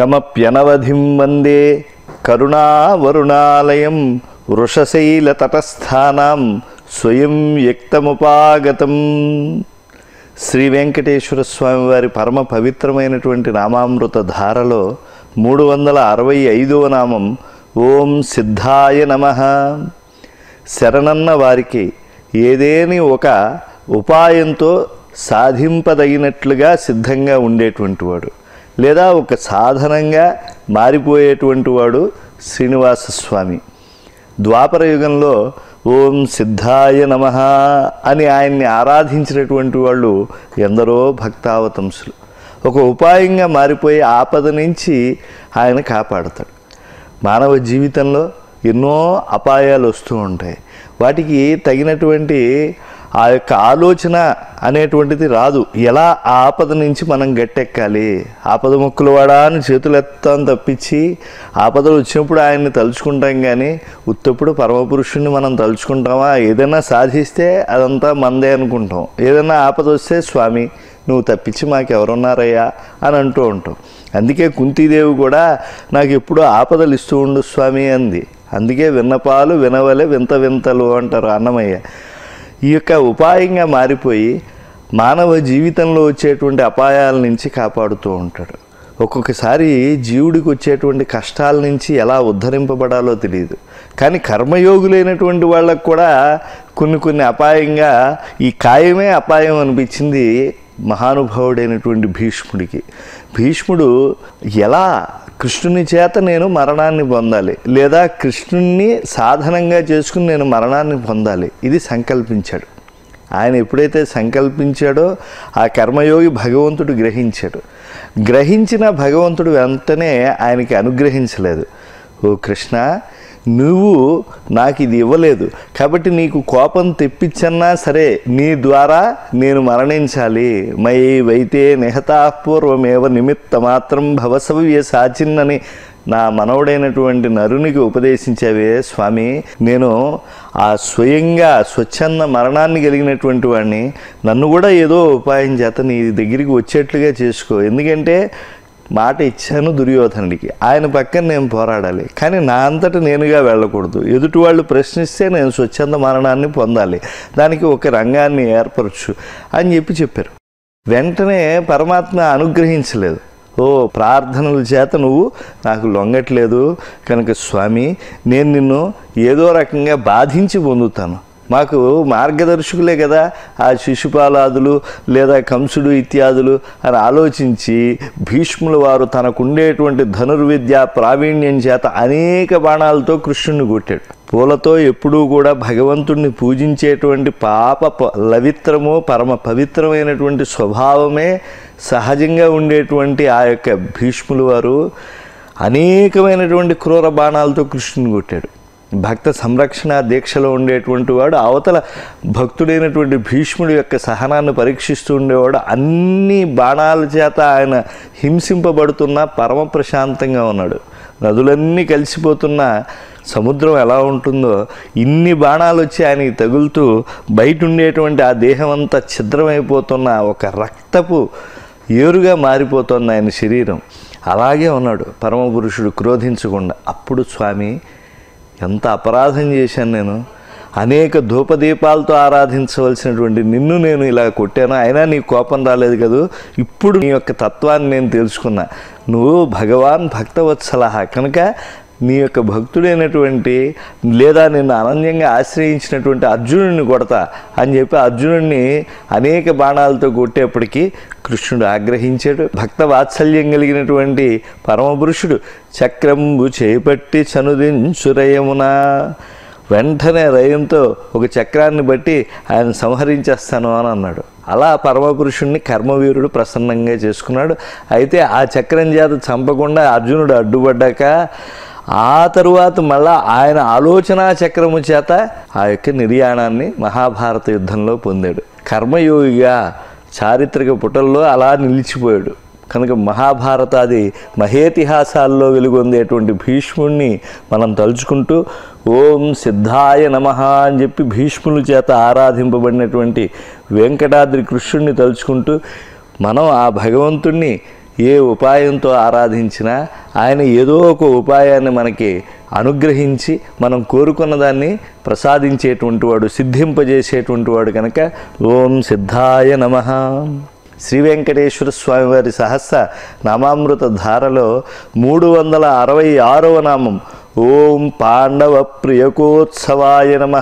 కమప్యనవధిం వందే కరుణావరుణాలయం వృషశైలతటస్థానాం స్వయం వ్యక్తముపాగతం శ్రీ వెంకటేశ్వర స్వామి వారి పరమ పవిత్రమైనటువంటి నామామృత ధారలో మూడు వందల అరవై ఐదవ నామం ఓం సిద్ధాయ నమ శరణన్న వారికి ఏదేని ఒక ఉపాయంతో సాధింపదగినట్లుగా సిద్ధంగా ఉండేటువంటి వాడు లేదా ఒక సాధనంగా మారిపోయేటువంటి వాడు శ్రీనివాస స్వామి ద్వాపర యుగంలో ఓం సిద్ధాయ నమ అని ఆయన్ని ఆరాధించినటువంటి వాళ్ళు ఎందరో భక్తావతంసులు ఒక ఉపాయంగా మారిపోయి ఆపద నుంచి ఆయన కాపాడతాడు మానవ జీవితంలో ఎన్నో అపాయాలు వస్తూ ఉంటాయి వాటికి తగినటువంటి ఆ యొక్క ఆలోచన అనేటువంటిది రాదు ఎలా ఆ ఆపద నుంచి మనం గట్టెక్కాలి ఆపద మొక్కులు వాడా అని చేతులు ఎత్తాం తప్పించి ఆపదలు వచ్చినప్పుడు ఆయన్ని తలుచుకుంటాం కానీ ఉత్తప్పుడు పరమపురుషుణ్ణి మనం తలుచుకుంటామా ఏదైనా సాధిస్తే అదంతా మందే అనుకుంటాం ఏదైనా ఆపద వస్తే స్వామి నువ్వు తప్పించి మాకెవరున్నారయ్యా అని అంటూ ఉంటాం అందుకే కుంతీదేవి కూడా నాకు ఎప్పుడూ ఆపదలు ఇస్తూ ఉండు స్వామి అంది అందుకే విన్నపాలు వినవలే వింత వింతలు అంటారు అన్నమయ్య ఈ యొక్క ఉపాయంగా మారిపోయి మానవ జీవితంలో వచ్చేటువంటి అపాయాల నుంచి కాపాడుతూ ఉంటాడు ఒక్కొక్కసారి జీవుడికి వచ్చేటువంటి కష్టాల నుంచి ఎలా ఉద్ధరింపబడాలో తెలియదు కానీ కర్మయోగులైనటువంటి వాళ్ళకు కూడా కొన్ని కొన్ని అపాయంగా ఈ కాయమే అపాయం అనిపించింది మహానుభావుడైనటువంటి భీష్ముడికి భీష్ముడు ఎలా కృష్ణుని చేత నేను మరణాన్ని పొందాలి లేదా కృష్ణుణ్ణి సాధనంగా చేసుకుని నేను మరణాన్ని పొందాలి ఇది సంకల్పించాడు ఆయన ఎప్పుడైతే సంకల్పించాడో ఆ కర్మయోగి భగవంతుడు గ్రహించాడు గ్రహించిన భగవంతుడు వెంటనే ఆయనకి అనుగ్రహించలేదు ఓ కృష్ణ నువ్వు నాకు ఇది ఇవ్వలేదు కాబట్టి నీకు కోపం తెప్పించన్నా సరే నీ ద్వారా నేను మరణించాలి మై వైతే నిహతాపూర్వమేవ నిమిత్త మాత్రం భవసవ్య సాచిన్నని నా మనవుడైనటువంటి నరునికి ఉపదేశించావే స్వామి నేను ఆ స్వయంగా స్వచ్ఛంద మరణాన్ని కలిగినటువంటి వాడిని నన్ను కూడా ఏదో ఉపాయం చేత నీ దగ్గరికి వచ్చేట్లుగా చేసుకో ఎందుకంటే మాట ఇచ్చాను దుర్యోధనుడికి ఆయన పక్కన నేను పోరాడాలి కానీ నా అంతట నేనుగా వెళ్ళకూడదు ఎదుటి వాళ్ళు ప్రశ్నిస్తే నేను స్వచ్ఛంద మరణాన్ని పొందాలి దానికి ఒక రంగాన్ని ఏర్పరచు అని చెప్పి చెప్పారు వెంటనే పరమాత్మ అనుగ్రహించలేదు ఓ ప్రార్థనల చేత నువ్వు నాకు లొంగట్లేదు కనుక స్వామి నేను నిన్ను ఏదో రకంగా బాధించి పొందుతాను మాకు మార్గదర్శకులే కదా ఆ శిశుపాలాదులు లేదా కంసుడు ఇత్యాదులు అని ఆలోచించి భీష్ముల వారు తనకుండేటువంటి ధనుర్విద్య ప్రావీణ్యం చేత అనేక బాణాలతో కృష్ణుని కొట్టాడు పూలతో ఎప్పుడూ కూడా భగవంతుణ్ణి పూజించేటువంటి పాప ప- లవిత్రము పరమ పవిత్రమైనటువంటి స్వభావమే సహజంగా ఉండేటువంటి ఆ యొక్క భీష్ముల వారు అనేకమైనటువంటి క్రూర బాణాలతో కృష్ణుని కొట్టాడు భక్త సంరక్షణ దీక్షలో ఉండేటువంటి వాడు అవతల భక్తుడైనటువంటి భీష్ముడి యొక్క సహనాన్ని పరీక్షిస్తూ ఉండేవాడు అన్ని బాణాల చేత ఆయన హింసింపబడుతున్నా పరమ ప్రశాంతంగా ఉన్నాడు నదులన్నీ కలిసిపోతున్న సముద్రం ఎలా ఉంటుందో ఇన్ని బాణాలు వచ్చి ఆయనకి తగులుతూ బయట ఉండేటువంటి ఆ దేహం అంతా ఛిద్రమైపోతున్న ఒక రక్తపు ఏరుగా మారిపోతుంది ఆయన శరీరం అలాగే ఉన్నాడు పరమపురుషుడు క్రోధించకుండా అప్పుడు స్వామి ఎంత అపరాధం చేశాను నేను అనేక ధూపదీపాలతో ఆరాధించవలసినటువంటి నిన్ను నేను ఇలా కొట్టాను అయినా నీ కోపం రాలేదు కదూ ఇప్పుడు నీ యొక్క తత్వాన్ని నేను తెలుసుకున్నా నువ్వు భగవాన్ భక్తవత్సలహ కనుక నీ యొక్క భక్తుడైనటువంటి లేదా నిన్ను అనన్యంగా ఆశ్రయించినటువంటి అర్జునుడిని కొడతా అని చెప్పి అర్జునుడిని అనేక బాణాలతో కొట్టేప్పటికీ కృష్ణుడు ఆగ్రహించాడు భక్త వాత్సల్యం కలిగినటువంటి పరమపురుషుడు చక్రంబు చేపట్టి చనుదించురయమున వెంటనే రయంతో ఒక చక్రాన్ని బట్టి ఆయన సంహరించేస్తాను అని అన్నాడు అలా పరమపురుషుణ్ణి కర్మవీరుడు ప్రసన్నంగా చేసుకున్నాడు అయితే ఆ చక్రం చేత చంపకుండా అర్జునుడు అడ్డుపడ్డాక ఆ తరువాత మళ్ళా ఆయన ఆలోచనా చక్రము చేత ఆ యొక్క నిర్యాణాన్ని మహాభారత యుద్ధంలో పొందాడు కర్మయోగిగా చారిత్రక పుటల్లో అలా నిలిచిపోయాడు కనుక మహాభారతాది మహేతిహాసాల్లో వెలుగొందేటువంటి భీష్ముణ్ణి మనం తలుచుకుంటూ ఓం సిద్ధాయ నమ అని చెప్పి భీష్ముల చేత ఆరాధింపబడినటువంటి వెంకటాద్రి కృష్ణుణ్ణి తలుచుకుంటూ మనం ఆ భగవంతుణ్ణి ఏ ఉపాయంతో ఆరాధించినా ఆయన ఏదో ఒక ఉపాయాన్ని మనకి అనుగ్రహించి మనం కోరుకున్న దాన్ని ప్రసాదించేటువంటి వాడు సిద్ధింపజేసేటువంటి వాడు కనుక ఓం సిద్ధాయ నమ శ్రీ వెంకటేశ్వర స్వామివారి సహస్ర నామామృత ధారలో మూడు వందల అరవై ఆరవ నామం ఓం పాండవ ప్రియకోత్సవాయ నమ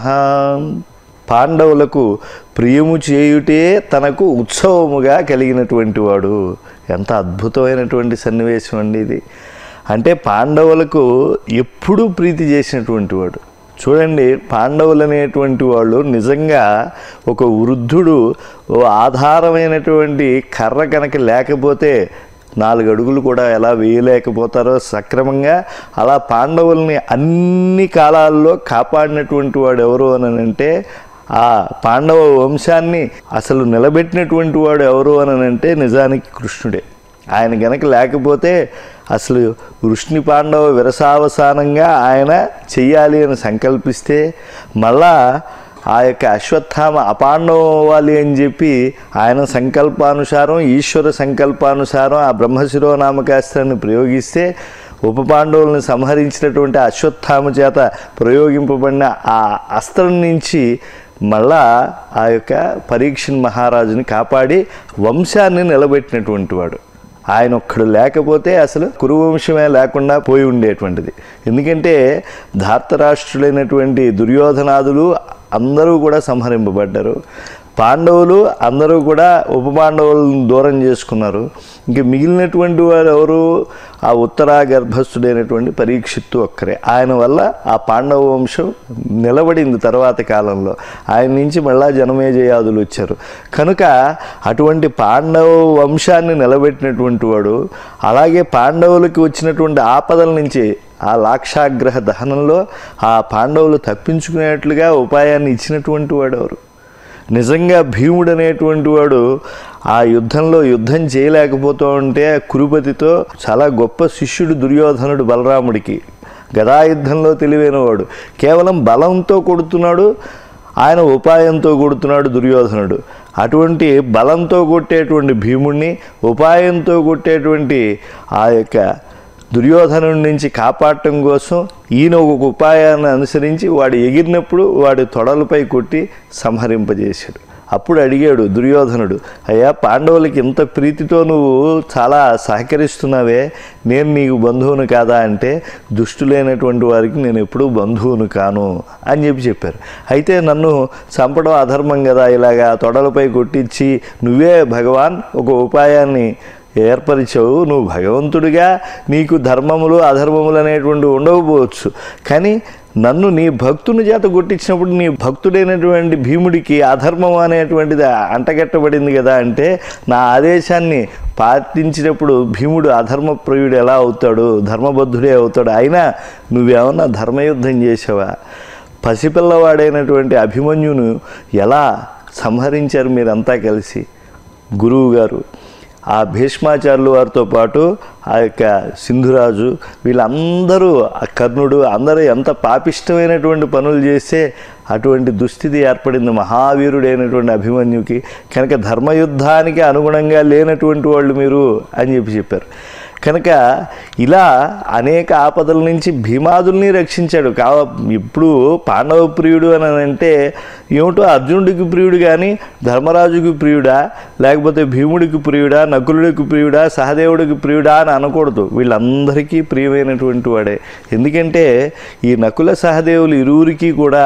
పాండవులకు ప్రియము చేయుటే తనకు ఉత్సవముగా కలిగినటువంటి వాడు ఎంత అద్భుతమైనటువంటి సన్నివేశం అండి ఇది అంటే పాండవులకు ఎప్పుడూ ప్రీతి చేసినటువంటి వాడు చూడండి పాండవులు అనేటువంటి వాళ్ళు నిజంగా ఒక వృద్ధుడు ఓ ఆధారమైనటువంటి కర్ర కనుక లేకపోతే నాలుగు అడుగులు కూడా ఎలా వేయలేకపోతారో సక్రమంగా అలా పాండవుల్ని అన్ని కాలాల్లో కాపాడినటువంటి వాడు ఎవరు అని అంటే ఆ పాండవ వంశాన్ని అసలు నిలబెట్టినటువంటి వాడు ఎవరు అని అంటే నిజానికి కృష్ణుడే ఆయన గనక లేకపోతే అసలు వృష్ణి పాండవ విరసావసానంగా ఆయన చెయ్యాలి అని సంకల్పిస్తే మళ్ళా ఆ యొక్క అశ్వత్థామ అపాండవం అవ్వాలి అని చెప్పి ఆయన సంకల్పానుసారం ఈశ్వర సంకల్పానుసారం ఆ బ్రహ్మశిరోనామకాస్త్రాన్ని ప్రయోగిస్తే ఉప పాండవులను సంహరించినటువంటి అశ్వత్థామ చేత ప్రయోగింపబడిన ఆ అస్త్రం నుంచి మళ్ళా ఆ యొక్క పరీక్షణ్ మహారాజుని కాపాడి వంశాన్ని నిలబెట్టినటువంటి వాడు ఆయన ఒక్కడు లేకపోతే అసలు కురువంశమే లేకుండా పోయి ఉండేటువంటిది ఎందుకంటే ధార్తరాష్ట్రులైనటువంటి దుర్యోధనాదులు అందరూ కూడా సంహరింపబడ్డారు పాండవులు అందరూ కూడా ఉప పాండవులను దూరం చేసుకున్నారు ఇంక మిగిలినటువంటి వారు ఎవరు ఆ ఉత్తరా గర్భస్థుడైనటువంటి పరీక్షిత్తు ఒక్కరే ఆయన వల్ల ఆ పాండవ వంశం నిలబడింది తర్వాత కాలంలో ఆయన నుంచి మళ్ళా జనమేజయాదులు వచ్చారు కనుక అటువంటి పాండవ వంశాన్ని నిలబెట్టినటువంటి వాడు అలాగే పాండవులకి వచ్చినటువంటి ఆపదల నుంచి ఆ లాక్షాగ్రహ దహనంలో ఆ పాండవులు తప్పించుకునేట్లుగా ఉపాయాన్ని ఇచ్చినటువంటి వాడు ఎవరు నిజంగా భీముడు అనేటువంటి వాడు ఆ యుద్ధంలో యుద్ధం చేయలేకపోతూ ఉంటే కురుపతితో చాలా గొప్ప శిష్యుడు దుర్యోధనుడు బలరాముడికి గదాయుద్ధంలో తెలివైనవాడు కేవలం బలంతో కొడుతున్నాడు ఆయన ఉపాయంతో కొడుతున్నాడు దుర్యోధనుడు అటువంటి బలంతో కొట్టేటువంటి భీముణ్ణి ఉపాయంతో కొట్టేటువంటి ఆ యొక్క దుర్యోధనుడి నుంచి కాపాడటం కోసం ఈయన ఒక ఉపాయాన్ని అనుసరించి వాడు ఎగిరినప్పుడు వాడి తొడలపై కొట్టి సంహరింపజేశాడు అప్పుడు అడిగాడు దుర్యోధనుడు అయ్యా పాండవులకి ఇంత ప్రీతితో నువ్వు చాలా సహకరిస్తున్నావే నేను నీకు బంధువును కాదా అంటే దుష్టులైనటువంటి వారికి నేను ఎప్పుడూ బంధువును కాను అని చెప్పి చెప్పారు అయితే నన్ను చంపడం అధర్మం కదా ఇలాగా తొడలపై కొట్టించి నువ్వే భగవాన్ ఒక ఉపాయాన్ని ఏర్పరిచావు నువ్వు భగవంతుడిగా నీకు ధర్మములు అధర్మములు అనేటువంటివి ఉండకపోవచ్చు కానీ నన్ను నీ భక్తుని చేత కొట్టించినప్పుడు నీ భక్తుడైనటువంటి భీముడికి అధర్మం అనేటువంటిది అంటగట్టబడింది కదా అంటే నా ఆదేశాన్ని పాటించినప్పుడు భీముడు అధర్మ ప్రియుడు ఎలా అవుతాడు ధర్మబద్ధుడే అవుతాడు అయినా నువ్వేమన్నా ధర్మయుద్ధం చేసావా పసిపిల్లవాడైనటువంటి అభిమన్యును ఎలా సంహరించారు మీరంతా కలిసి గురువు గారు ఆ భీష్మాచార్యులు వారితో పాటు ఆ యొక్క సింధురాజు వీళ్ళందరూ ఆ కర్ణుడు అందరూ ఎంత పాపిష్టమైనటువంటి పనులు చేస్తే అటువంటి దుస్థితి ఏర్పడింది మహావీరుడైనటువంటి అభిమన్యుకి కనుక ధర్మయుద్ధానికి అనుగుణంగా లేనటువంటి వాళ్ళు మీరు అని చెప్పి చెప్పారు కనుక ఇలా అనేక ఆపదల నుంచి భీమాదుల్ని రక్షించాడు కావ ఇప్పుడు పాండవ ప్రియుడు అని అంటే ఏమిటో అర్జునుడికి ప్రియుడు కానీ ధర్మరాజుకి ప్రియుడా లేకపోతే భీముడికి ప్రియుడా నకులుడికి ప్రియుడా సహదేవుడికి ప్రియుడా అని అనకూడదు వీళ్ళందరికీ ప్రియమైనటువంటి వాడే ఎందుకంటే ఈ నకుల సహదేవులు ఇరువురికి కూడా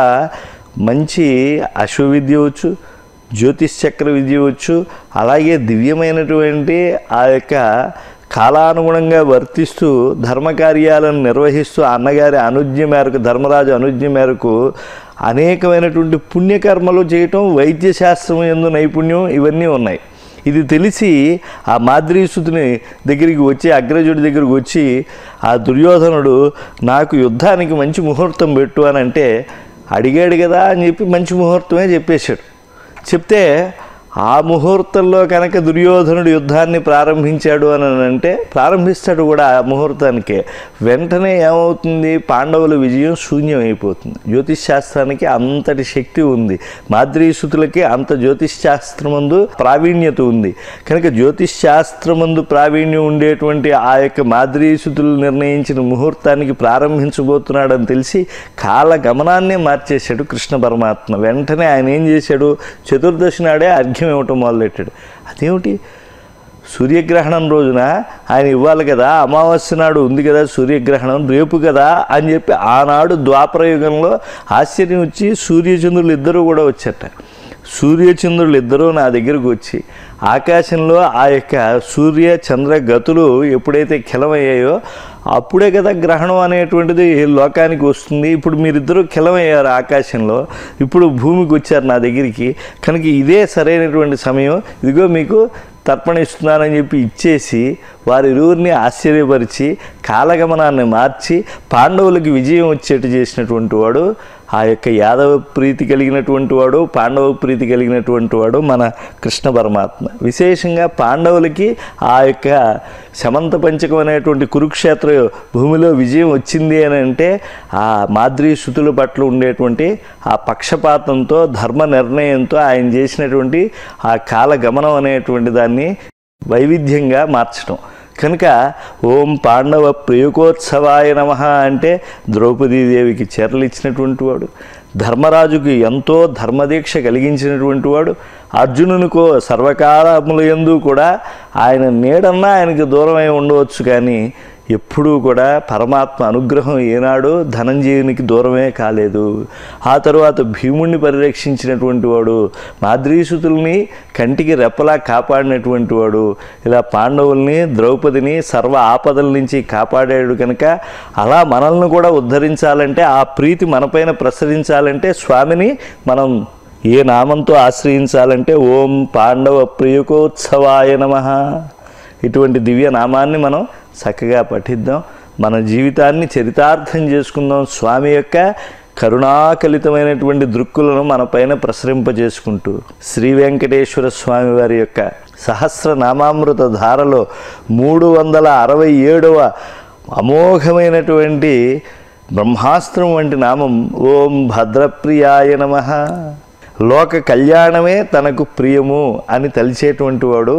మంచి అశ్వవిద్య వచ్చు జ్యోతిష్ చక్ర విద్య వచ్చు అలాగే దివ్యమైనటువంటి ఆ యొక్క కాలానుగుణంగా వర్తిస్తూ ధర్మకార్యాలను నిర్వహిస్తూ అన్నగారి అనుజ్ఞ మేరకు ధర్మరాజు అనుజ్ఞ మేరకు అనేకమైనటువంటి పుణ్యకర్మలు చేయటం వైద్యశాస్త్రం ఎందు నైపుణ్యం ఇవన్నీ ఉన్నాయి ఇది తెలిసి ఆ మాద్రీసుతుని దగ్గరికి వచ్చి అగ్రజుడి దగ్గరికి వచ్చి ఆ దుర్యోధనుడు నాకు యుద్ధానికి మంచి ముహూర్తం పెట్టు అని అంటే అడిగాడు కదా అని చెప్పి మంచి ముహూర్తమే చెప్పేశాడు చెప్తే ఆ ముహూర్తంలో కనుక దుర్యోధనుడు యుద్ధాన్ని ప్రారంభించాడు అని అంటే ప్రారంభిస్తాడు కూడా ఆ ముహూర్తానికే వెంటనే ఏమవుతుంది పాండవుల విజయం శూన్యం అయిపోతుంది జ్యోతిష్ శాస్త్రానికి అంతటి శక్తి ఉంది మాద్రీసుతులకి అంత జ్యోతిష్ శాస్త్రమందు ప్రావీణ్యత ఉంది కనుక జ్యోతిష్ శాస్త్రమందు ప్రావీణ్యం ఉండేటువంటి ఆ యొక్క మాద్రీసుతులు నిర్ణయించిన ముహూర్తానికి ప్రారంభించబోతున్నాడని తెలిసి కాల గమనాన్నే మార్చేశాడు కృష్ణ పరమాత్మ వెంటనే ఆయన ఏం చేశాడు చతుర్దశి నాడే అర్ఘ్యం ఇవ్వటం మొదలెట్టాడు అదేమిటి సూర్యగ్రహణం రోజున ఆయన ఇవ్వాలి కదా అమావాస్య నాడు ఉంది కదా సూర్యగ్రహణం రేపు కదా అని చెప్పి ఆనాడు ద్వాపరయుగంలో ఆశ్చర్యం వచ్చి సూర్యచంద్రులు ఇద్దరూ కూడా వచ్చారట సూర్యచంద్రులు ఇద్దరూ నా దగ్గరకు వచ్చి ఆకాశంలో ఆ యొక్క సూర్య చంద్ర గతులు ఎప్పుడైతే కిలమయ్యాయో అప్పుడే కదా గ్రహణం అనేటువంటిది లోకానికి వస్తుంది ఇప్పుడు మీరిద్దరూ కిలమయ్యారు ఆకాశంలో ఇప్పుడు భూమికి వచ్చారు నా దగ్గరికి కనుక ఇదే సరైనటువంటి సమయం ఇదిగో మీకు తర్పణ ఇస్తున్నానని చెప్పి ఇచ్చేసి వారిరువురిని ఆశ్చర్యపరిచి కాలగమనాన్ని మార్చి పాండవులకి విజయం వచ్చేట్టు చేసినటువంటి వాడు ఆ యొక్క యాదవ ప్రీతి కలిగినటువంటి వాడు పాండవ ప్రీతి కలిగినటువంటి వాడు మన కృష్ణ పరమాత్మ విశేషంగా పాండవులకి ఆ యొక్క శమంత పంచకం అనేటువంటి కురుక్షేత్ర భూమిలో విజయం వచ్చింది అని అంటే ఆ మాద్రి శృతుల పట్ల ఉండేటువంటి ఆ పక్షపాతంతో ధర్మ నిర్ణయంతో ఆయన చేసినటువంటి ఆ కాలగమనం అనేటువంటి దాన్ని వైవిధ్యంగా మార్చడం కనుక ఓం పాండవ ప్రియుకోత్సవాయ నమ అంటే ద్రౌపదీదేవికి చీరలు ఇచ్చినటువంటి వాడు ధర్మరాజుకి ఎంతో ధర్మదీక్ష కలిగించినటువంటి వాడు అర్జునునికో సర్వకాలముల యందు కూడా ఆయన నీడన్నా ఆయనకి దూరమై ఉండవచ్చు కానీ ఎప్పుడూ కూడా పరమాత్మ అనుగ్రహం ఏనాడు ధనంజయునికి దూరమే కాలేదు ఆ తరువాత భీముణ్ణి పరిరక్షించినటువంటి వాడు మాద్రీసుతుల్ని కంటికి రెప్పలా కాపాడినటువంటి వాడు ఇలా పాండవుల్ని ద్రౌపదిని సర్వ ఆపదల నుంచి కాపాడాడు కనుక అలా మనల్ని కూడా ఉద్ధరించాలంటే ఆ ప్రీతి మనపైన ప్రసరించాలంటే స్వామిని మనం ఏ నామంతో ఆశ్రయించాలంటే ఓం పాండవ ప్రియుకోత్సవాయ నమః ఇటువంటి దివ్య నామాన్ని మనం చక్కగా పఠిద్దాం మన జీవితాన్ని చరితార్థం చేసుకుందాం స్వామి యొక్క కరుణాకలితమైనటువంటి దృక్కులను మన పైన ప్రసరింపజేసుకుంటూ శ్రీ వెంకటేశ్వర స్వామి వారి యొక్క సహస్రనామామృత ధారలో మూడు వందల అరవై ఏడవ అమోఘమైనటువంటి బ్రహ్మాస్త్రం వంటి నామం ఓం భద్రప్రియాయ నమ లోక కళ్యాణమే తనకు ప్రియము అని తలిచేటువంటి వాడు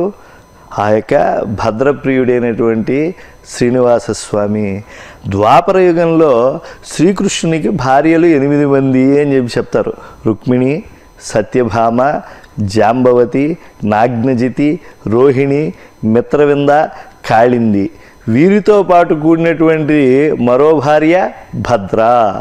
ఆ యొక్క భద్రప్రియుడైనటువంటి శ్రీనివాస స్వామి ద్వాపర యుగంలో శ్రీకృష్ణునికి భార్యలు ఎనిమిది మంది అని చెప్పి చెప్తారు రుక్మిణి సత్యభామ జాంబవతి నాగ్నజితి రోహిణి మిత్రవింద కాళింది వీరితో పాటు కూడినటువంటి మరో భార్య భద్ర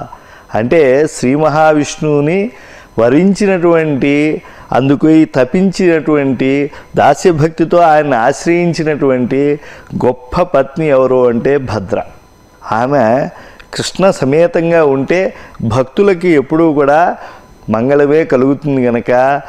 అంటే శ్రీ మహావిష్ణువుని వరించినటువంటి అందుకు ఈ తపించినటువంటి దాస్యభక్తితో ఆయన ఆశ్రయించినటువంటి గొప్ప పత్ని ఎవరు అంటే భద్ర ఆమె కృష్ణ సమేతంగా ఉంటే భక్తులకి ఎప్పుడూ కూడా మంగళమే కలుగుతుంది గనక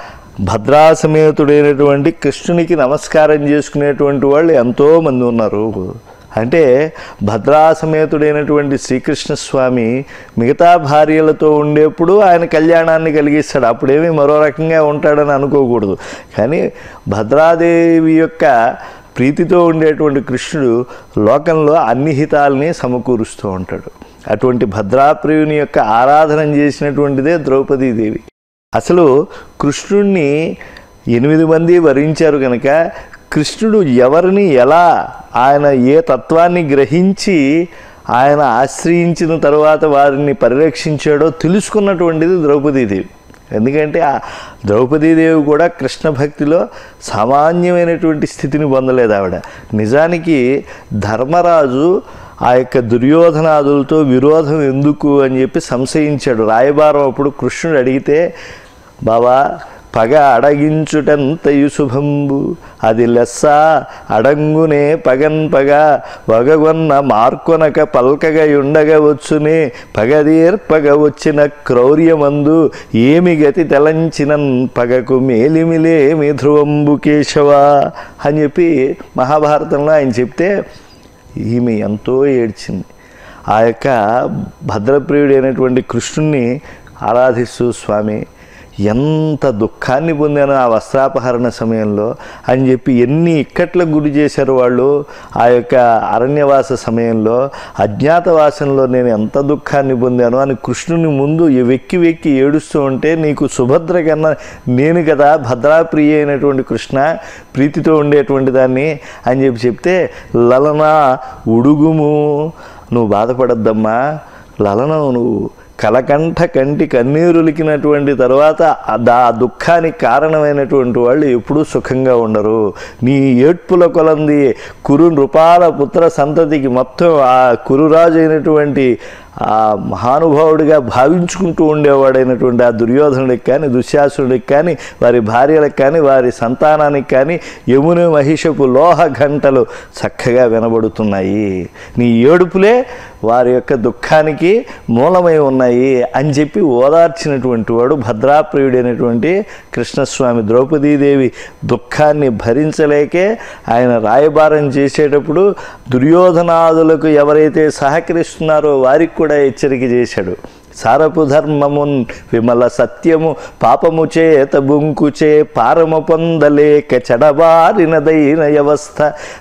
భద్రా సమేతుడైనటువంటి కృష్ణునికి నమస్కారం చేసుకునేటువంటి వాళ్ళు ఎంతోమంది ఉన్నారు అంటే భద్రా సమేతుడైనటువంటి శ్రీకృష్ణ స్వామి మిగతా భార్యలతో ఉండేప్పుడు ఆయన కళ్యాణాన్ని కలిగిస్తాడు అప్పుడేమీ మరో రకంగా ఉంటాడని అనుకోకూడదు కానీ భద్రాదేవి యొక్క ప్రీతితో ఉండేటువంటి కృష్ణుడు లోకంలో అన్ని హితాల్ని సమకూరుస్తూ ఉంటాడు అటువంటి భద్రాప్రియుని యొక్క ఆరాధన చేసినటువంటిదే ద్రౌపదీదేవి అసలు కృష్ణుణ్ణి ఎనిమిది మంది వరించారు కనుక కృష్ణుడు ఎవరిని ఎలా ఆయన ఏ తత్వాన్ని గ్రహించి ఆయన ఆశ్రయించిన తర్వాత వారిని పరిరక్షించాడో తెలుసుకున్నటువంటిది ద్రౌపదీదేవి ఎందుకంటే ఆ ద్రౌపదీదేవి కూడా కృష్ణ భక్తిలో సామాన్యమైనటువంటి స్థితిని పొందలేదు ఆవిడ నిజానికి ధర్మరాజు ఆ యొక్క దుర్యోధనాదులతో విరోధం ఎందుకు అని చెప్పి సంశయించాడు రాయబారం అప్పుడు కృష్ణుడు అడిగితే బావా పగ అడగించుటంతయు శుభంబు అది లెస్స అడంగునే పగన్ పగ వగగొన్న మార్కొనక పల్కగ ఉండగ వచ్చునే పగదీర్పగ వచ్చిన క్రౌర్యమందు ఏమి గతి తెలంచినన్ పగకు మేలిమిలేమి ధ్రువంబు కేశవ అని చెప్పి మహాభారతంలో ఆయన చెప్తే ఈమె ఎంతో ఏడ్చింది ఆ యొక్క భద్రప్రియుడైనటువంటి కృష్ణుణ్ణి ఆరాధిస్తూ స్వామి ఎంత దుఃఖాన్ని పొందాను ఆ వస్త్రాపహరణ సమయంలో అని చెప్పి ఎన్ని ఇక్కట్లకు గురి చేశారు వాళ్ళు ఆ యొక్క అరణ్యవాస సమయంలో అజ్ఞాతవాసంలో నేను ఎంత దుఃఖాన్ని పొందాను అని కృష్ణుని ముందు వెక్కి వెక్కి ఏడుస్తూ ఉంటే నీకు సుభద్ర కన్నా నేను కదా భద్రాప్రియ అయినటువంటి కృష్ణ ప్రీతితో ఉండేటువంటి దాన్ని అని చెప్పి చెప్తే లలన ఉడుగుము నువ్వు బాధపడద్దమ్మా లలన నువ్వు కలకంఠ కంటి కన్నీరులికినటువంటి తర్వాత ఆ దా దుఃఖానికి కారణమైనటువంటి వాళ్ళు ఎప్పుడూ సుఖంగా ఉండరు నీ ఏడ్పుల కొలంది కురు నృపాల పుత్ర సంతతికి మొత్తం ఆ కురురాజు అయినటువంటి ఆ మహానుభావుడిగా భావించుకుంటూ ఉండేవాడైనటువంటి ఆ దుర్యోధనుడికి కానీ దుశ్శాసుడికి కానీ వారి భార్యలకు కానీ వారి సంతానానికి కానీ యమున మహిషపు లోహ గంటలు చక్కగా వినబడుతున్నాయి నీ ఏడుపులే వారి యొక్క దుఃఖానికి మూలమై ఉన్నాయి అని చెప్పి ఓదార్చినటువంటి వాడు భద్రాప్రియుడైనటువంటి కృష్ణస్వామి ద్రౌపదీదేవి దుఃఖాన్ని భరించలేకే ఆయన రాయబారం చేసేటప్పుడు దుర్యోధనాదులకు ఎవరైతే సహకరిస్తున్నారో వారికి కూడా హెచ్చరిక చేశాడు సారపు ధర్మమున్ విమల సత్యము పాపము చేత బుంకుచే పారము పొందలేక చెడబారినదైన వ్యవస్థ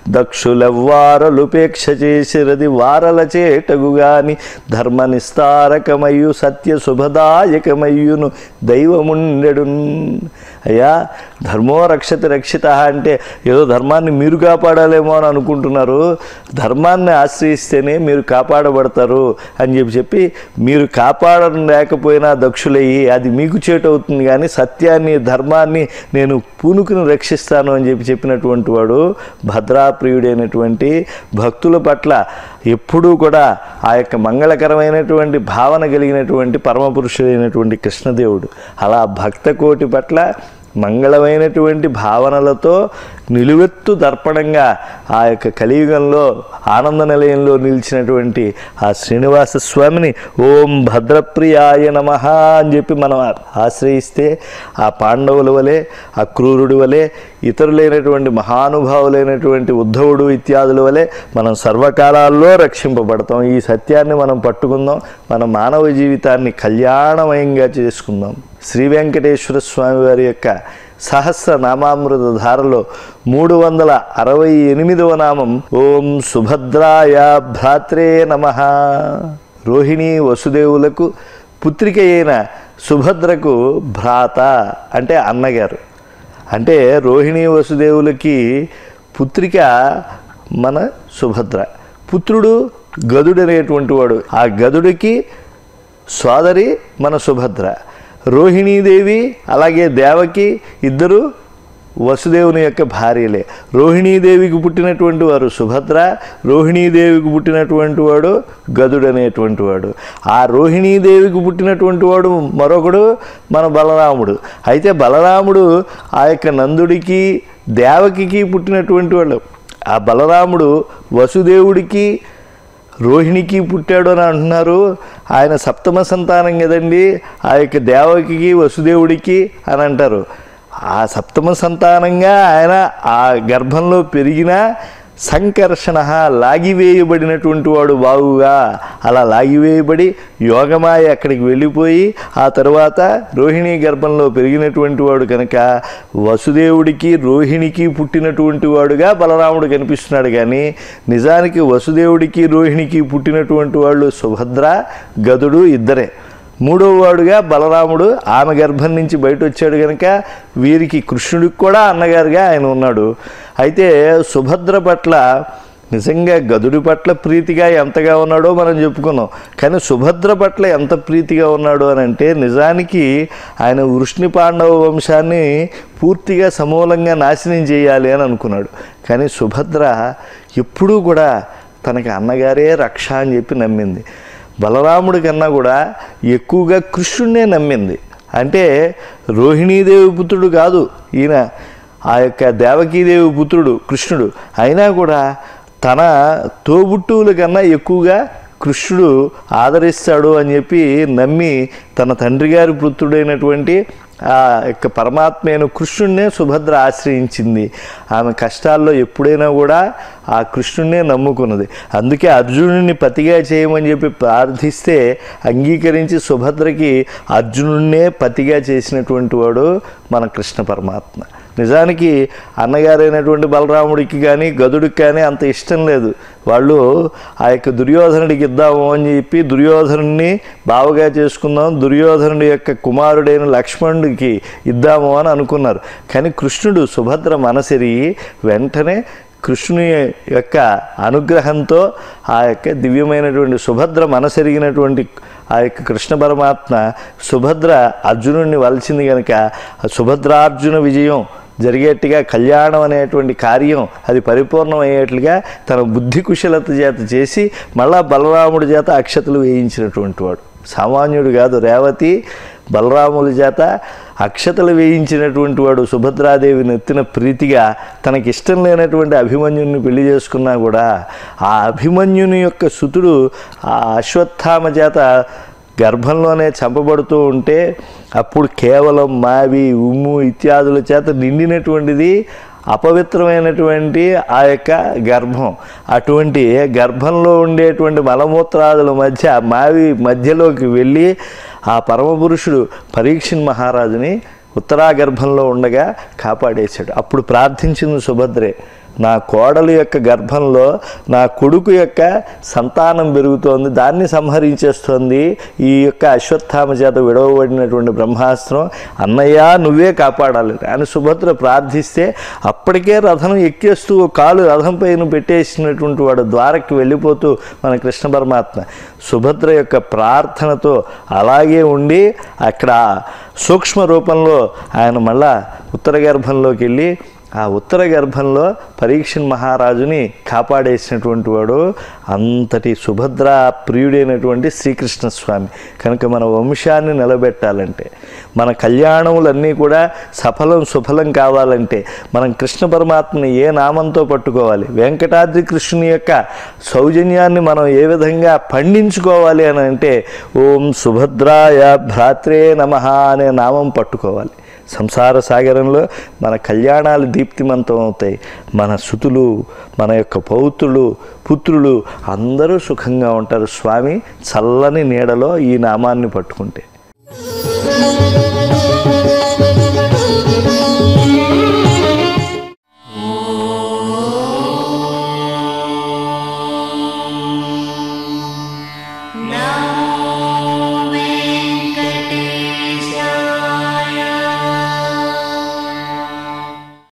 దక్షులెవ్వారలుపేక్ష చేసిరది వారల చేటగుగాని ధర్మ నిస్తారకమయ్యు సత్య శుభదాయకమయ్యును దైవముండెడు అయ్యా ధర్మో రక్షతి రక్షిత అంటే ఏదో ధర్మాన్ని మీరు కాపాడాలేమో అని అనుకుంటున్నారు ధర్మాన్ని ఆశ్రయిస్తేనే మీరు కాపాడబడతారు అని చెప్పి చెప్పి మీరు కాపాడడం లేకపోయినా దక్షులయ్యి అది మీకు చేటు అవుతుంది కానీ సత్యాన్ని ధర్మాన్ని నేను పూనుకుని రక్షిస్తాను అని చెప్పి చెప్పినటువంటి వాడు భద్రాప్రియుడైనటువంటి భక్తుల పట్ల ఎప్పుడూ కూడా ఆ యొక్క మంగళకరమైనటువంటి భావన కలిగినటువంటి పరమపురుషుడైనటువంటి కృష్ణదేవుడు అలా భక్త కోటి పట్ల మంగళమైనటువంటి భావనలతో నిలువెత్తు దర్పణంగా ఆ యొక్క కలియుగంలో ఆనంద నిలయంలో నిలిచినటువంటి ఆ శ్రీనివాస స్వామిని ఓం భద్రప్రియాయ నమ అని చెప్పి మనం ఆశ్రయిస్తే ఆ పాండవుల వలె ఆ క్రూరుడి వలె ఇతరులైనటువంటి మహానుభావులైనటువంటి ఉద్ధవుడు ఇత్యాదుల వలె మనం సర్వకాలాల్లో రక్షింపబడతాం ఈ సత్యాన్ని మనం పట్టుకుందాం మన మానవ జీవితాన్ని కళ్యాణమయంగా చేసుకుందాం శ్రీ వెంకటేశ్వర స్వామి వారి యొక్క సహస్ర నామామృత ధారలో మూడు వందల అరవై ఎనిమిదవ నామం ఓం సుభద్రాయ భ్రాత్రే నమ రోహిణి వసుదేవులకు పుత్రిక అయిన సుభద్రకు భ్రాత అంటే అన్నగారు అంటే రోహిణి వసుదేవులకి పుత్రిక మన సుభద్ర పుత్రుడు గదుడు అనేటువంటి వాడు ఆ గదుడికి సోదరి మన సుభద్ర రోహిణీదేవి అలాగే దేవకి ఇద్దరు వసుదేవుని యొక్క భార్యలే రోహిణీదేవికి పుట్టినటువంటి వారు సుభద్ర రోహిణీదేవికి పుట్టినటువంటి వాడు గదుడు అనేటువంటి వాడు ఆ రోహిణీదేవికి పుట్టినటువంటి వాడు మరొకడు మన బలరాముడు అయితే బలరాముడు ఆ యొక్క నందుడికి దేవకికి పుట్టినటువంటి వాళ్ళు ఆ బలరాముడు వసుదేవుడికి రోహిణికి పుట్టాడు అని అంటున్నారు ఆయన సప్తమ సంతానం కదండి ఆ యొక్క దేవకికి వసుదేవుడికి అని అంటారు ఆ సప్తమ సంతానంగా ఆయన ఆ గర్భంలో పెరిగిన సంకర్షణ లాగివేయబడినటువంటి వాడు బావుగా అలా లాగివేయబడి యోగమాయ అక్కడికి వెళ్ళిపోయి ఆ తర్వాత రోహిణి గర్భంలో పెరిగినటువంటి వాడు కనుక వసుదేవుడికి రోహిణికి పుట్టినటువంటి వాడుగా బలరాముడు కనిపిస్తున్నాడు కానీ నిజానికి వసుదేవుడికి రోహిణికి పుట్టినటువంటి వాళ్ళు సుభద్ర గదుడు ఇద్దరే మూడవ వాడుగా బలరాముడు ఆమె గర్భం నుంచి బయట వచ్చాడు కనుక వీరికి కృష్ణుడికి కూడా అన్నగారుగా ఆయన ఉన్నాడు అయితే సుభద్ర పట్ల నిజంగా గదుడి పట్ల ప్రీతిగా ఎంతగా ఉన్నాడో మనం చెప్పుకున్నాం కానీ సుభద్ర పట్ల ఎంత ప్రీతిగా ఉన్నాడు అని అంటే నిజానికి ఆయన వృష్ణి పాండవ వంశాన్ని పూర్తిగా సమూలంగా నాశనం చేయాలి అని అనుకున్నాడు కానీ సుభద్ర ఎప్పుడూ కూడా తనకి అన్నగారే రక్ష అని చెప్పి నమ్మింది బలరాముడి కన్నా కూడా ఎక్కువగా కృష్ణుడినే నమ్మింది అంటే రోహిణీదేవి పుత్రుడు కాదు ఈయన ఆ యొక్క దేవకీదేవి పుత్రుడు కృష్ణుడు అయినా కూడా తన తోబుట్టువుల కన్నా ఎక్కువగా కృష్ణుడు ఆదరిస్తాడు అని చెప్పి నమ్మి తన తండ్రి గారి పుత్రుడైనటువంటి ఆ యొక్క పరమాత్మ అయిన కృష్ణుడినే సుభద్ర ఆశ్రయించింది ఆమె కష్టాల్లో ఎప్పుడైనా కూడా ఆ కృష్ణుడినే నమ్ముకున్నది అందుకే అర్జునుడిని పతిగా చేయమని చెప్పి ప్రార్థిస్తే అంగీకరించి సుభద్రకి అర్జునుడినే పతిగా చేసినటువంటి వాడు మన కృష్ణ పరమాత్మ నిజానికి అన్నగారైనటువంటి బలరాముడికి కానీ గదుడికి కానీ అంత ఇష్టం లేదు వాళ్ళు ఆ యొక్క దుర్యోధనుడికి ఇద్దాము అని చెప్పి దుర్యోధనుడిని బావగా చేసుకుందాం దుర్యోధనుడి యొక్క కుమారుడైన లక్ష్మణుడికి ఇద్దాము అని అనుకున్నారు కానీ కృష్ణుడు సుభద్ర మనసిరిగి వెంటనే కృష్ణుని యొక్క అనుగ్రహంతో ఆ యొక్క దివ్యమైనటువంటి సుభద్ర మనసెరిగినటువంటి ఆ యొక్క కృష్ణ పరమాత్మ సుభద్ర అర్జునుడిని వలిచింది కనుక ఆ సుభద్రార్జున విజయం జరిగేట్టుగా కళ్యాణం అనేటువంటి కార్యం అది పరిపూర్ణమయ్యేట్లుగా తన బుద్ధి కుశలత చేత చేసి మళ్ళా బలరాముడి చేత అక్షతలు వేయించినటువంటి వాడు సామాన్యుడు కాదు రేవతి బలరాముల చేత అక్షతలు వేయించినటువంటి వాడు సుభద్రాదేవి నెత్తిన ప్రీతిగా తనకి ఇష్టం లేనటువంటి అభిమన్యుని పెళ్లి చేసుకున్నా కూడా ఆ అభిమన్యుని యొక్క సుతుడు ఆ అశ్వత్థామ చేత గర్భంలోనే చంపబడుతూ ఉంటే అప్పుడు కేవలం మావి ఉమ్ము ఇత్యాదుల చేత నిండినటువంటిది అపవిత్రమైనటువంటి ఆ యొక్క గర్భం అటువంటి గర్భంలో ఉండేటువంటి మలమూత్రాదుల మధ్య మావి మధ్యలోకి వెళ్ళి ఆ పరమపురుషుడు పరీక్షణ్ మహారాజుని ఉత్తరాగర్భంలో ఉండగా కాపాడేశాడు అప్పుడు ప్రార్థించింది సుభద్రే నా కోడలు యొక్క గర్భంలో నా కొడుకు యొక్క సంతానం పెరుగుతోంది దాన్ని సంహరించేస్తోంది ఈ యొక్క అశ్వత్థామ చేత విడవబడినటువంటి బ్రహ్మాస్త్రం అన్నయ్య నువ్వే కాపాడాలి అని సుభద్ర ప్రార్థిస్తే అప్పటికే రథం ఎక్కేస్తూ ఓ కాలు రథం పైన పెట్టేసినటువంటి వాడు ద్వారకి వెళ్ళిపోతూ మన కృష్ణ పరమాత్మ సుభద్ర యొక్క ప్రార్థనతో అలాగే ఉండి అక్కడ సూక్ష్మ రూపంలో ఆయన మళ్ళా ఉత్తర గర్భంలోకి వెళ్ళి ఆ ఉత్తర గర్భంలో పరీక్షణ్ మహారాజుని కాపాడేసినటువంటి వాడు అంతటి సుభద్ర ప్రియుడైనటువంటి శ్రీకృష్ణ స్వామి కనుక మన వంశాన్ని నిలబెట్టాలంటే మన కళ్యాణములన్నీ కూడా సఫలం సుఫలం కావాలంటే మనం కృష్ణ పరమాత్మని ఏ నామంతో పట్టుకోవాలి వెంకటాద్రి కృష్ణుని యొక్క సౌజన్యాన్ని మనం ఏ విధంగా పండించుకోవాలి అని అంటే ఓం సుభద్రాయ భ్రాత్రే నమ అనే నామం పట్టుకోవాలి సంసార సాగరంలో మన కళ్యాణాలు దీప్తిమంతం అవుతాయి మన సుతులు మన యొక్క పౌత్రులు పుత్రులు అందరూ సుఖంగా ఉంటారు స్వామి చల్లని నీడలో ఈ నామాన్ని పట్టుకుంటే Thank you.